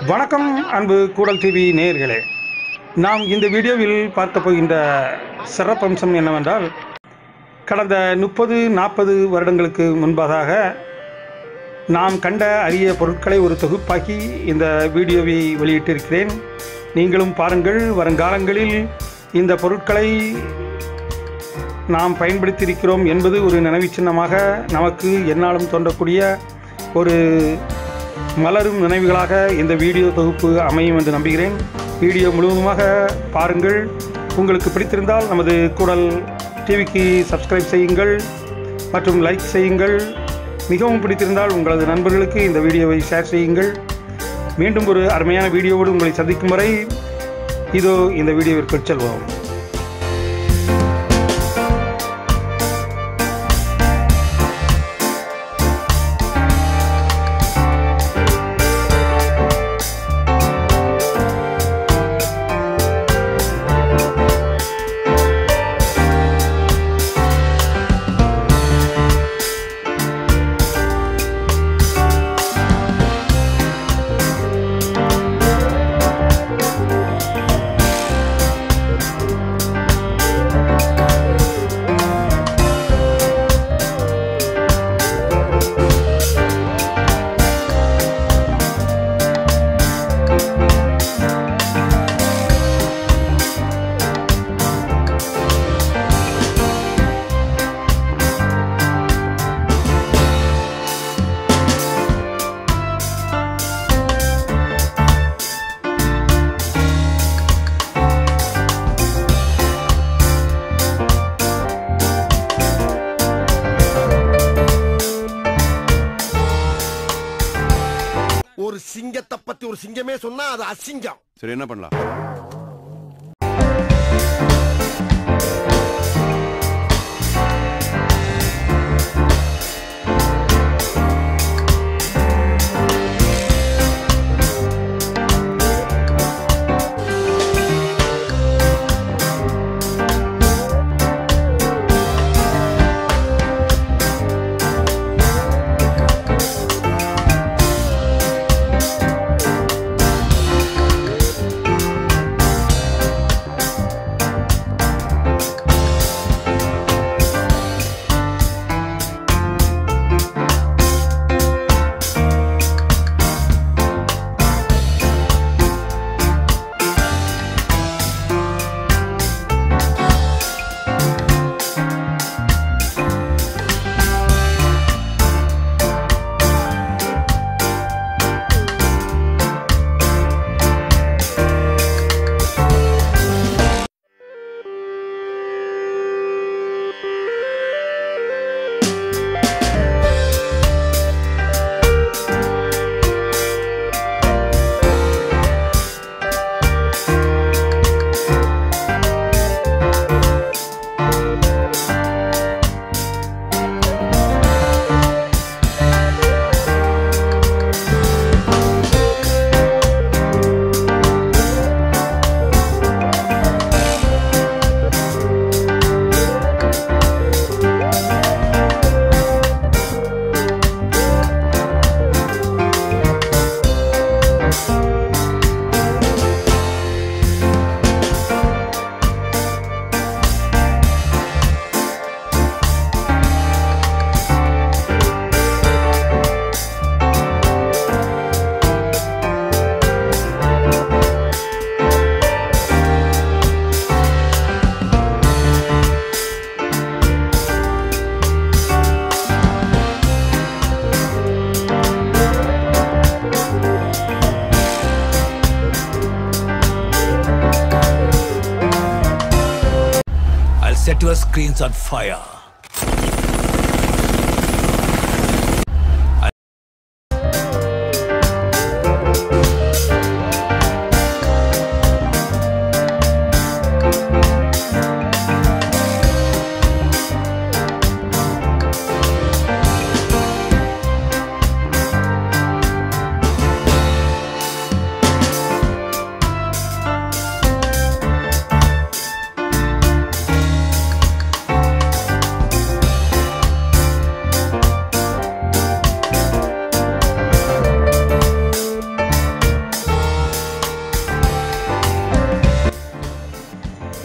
வணக்கம் அன்பு கூடல் டிவி நேயர்களே நாம் இந்த வீடியோவில் பார்க்க போகின்ற சிறப்பம்சம் என்னவென்றால் கடந்த முப்பது நாற்பது வருடங்களுக்கு முன்பதாக நாம் கண்ட அரிய பொருட்களை ஒரு தொகுப்பாக்கி இந்த வீடியோவை வெளியிட்டிருக்கிறேன் நீங்களும் பாருங்கள் வருங்காலங்களில் இந்த பொருட்களை நாம் பயன்படுத்தியிருக்கிறோம் என்பது ஒரு நினைவுச் சின்னமாக நமக்கு எந்நாளும் தோன்றக்கூடிய ஒரு மலரும் நினைவுகளாக இந்த வீடியோ தொகுப்பு அமையும் என்று நம்புகிறேன் வீடியோ முழுவதுமாக பாருங்கள் உங்களுக்கு பிடித்திருந்தால் நமது குரல் டிவிக்கு சப்ஸ்கிரைப் செய்யுங்கள் மற்றும் லைக் செய்யுங்கள் மிகவும் பிடித்திருந்தால் உங்களது நண்பர்களுக்கு இந்த வீடியோவை ஷேர் செய்யுங்கள் மீண்டும் ஒரு அருமையான வீடியோவோடு உங்களை சந்திக்கும் வரை இதோ இந்த வீடியோவிற்கு செல்வோம் ஒரு சிங்கத்தை பத்தி ஒரு சிங்கமே சொன்னா அது அசிங்கம் சரி என்ன பண்ணலாம் I'll set your screens on fire.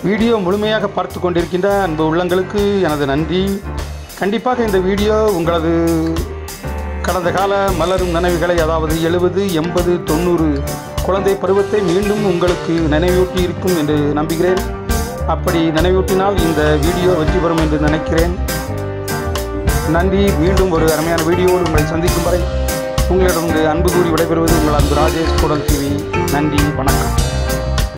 Video முழுமையாக பார்த்து கொண்டிருக்கின்ற அன்பு உள்ளங்களுக்கு எனது நன்றி கண்டிப்பாக இந்த வீடியோ உங்களது கடந்த கால மலரும் நினைவுகளை அதாவது எழுபது எண்பது தொண்ணூறு குழந்தை பருவத்தை மீண்டும் உங்களுக்கு நினைவூட்டி இருக்கும் என்று நம்புகிறேன் அப்படி நினைவூட்டினால் இந்த வீடியோ வெற்றி பெறும் என்று நினைக்கிறேன் நன்றி மீண்டும் ஒரு அருமையான வீடியோவோடு உங்களை சந்திக்கும் வரை உங்களிடம் அன்பு கூறி விடைபெறுவது உங்கள் அன்பு ராஜேஷ் குடல் டிவி நன்றி வணக்கம்